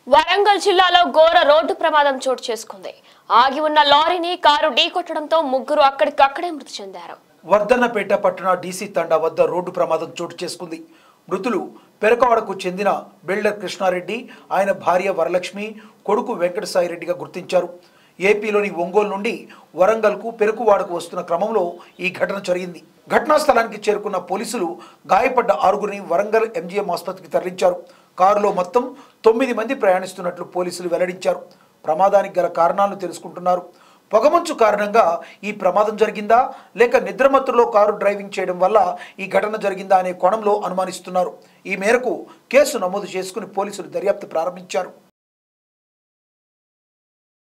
వరంగల్ జిల్లాలో ఘోర రోడ్డు ప్రమాదం చోటు చేసుకుంది ఆగి ఉన్న లారీని కారు ఢీకొట్టడంతో ముగ్గురు అక్కడికక్కడే మృతి చెందారు వర్ధన్నపేట పట్టణ డీసీ తండా వద్ద రోడ్డు ప్రమాదం చోటు చేసుకుంది మృతులు పెరకవాడకు చెందిన బిల్డర్ కృష్ణారెడ్డి ఆయన భార్య వరలక్ష్మి కొడుకు వెంకటసాయిరెడ్డిగా గుర్తించారు ఏపీలోని ఒంగోలు నుండి వరంగల్కు పెరుకువాడకు వస్తున్న క్రమంలో ఈ ఘటన జరిగింది ఘటనా స్థలానికి చేరుకున్న పోలీసులు గాయపడ్డ ఆరుగురిని వరంగల్ ఎంజీఎం ఆసుపత్రికి తరలించారు కారులో మొత్తం తొమ్మిది మంది ప్రయాణిస్తున్నట్లు పోలీసులు వెల్లడించారు ప్రమాదానికి గల కారణాలను తెలుసుకుంటున్నారు పొగమంచు కారణంగా ఈ ప్రమాదం జరిగిందా లేక నిద్రమత్తులో కారు డ్రైవింగ్ చేయడం వల్ల ఈ ఘటన జరిగిందా అనే కోణంలో అనుమానిస్తున్నారు ఈ మేరకు కేసు నమోదు చేసుకుని పోలీసులు దర్యాప్తు ప్రారంభించారు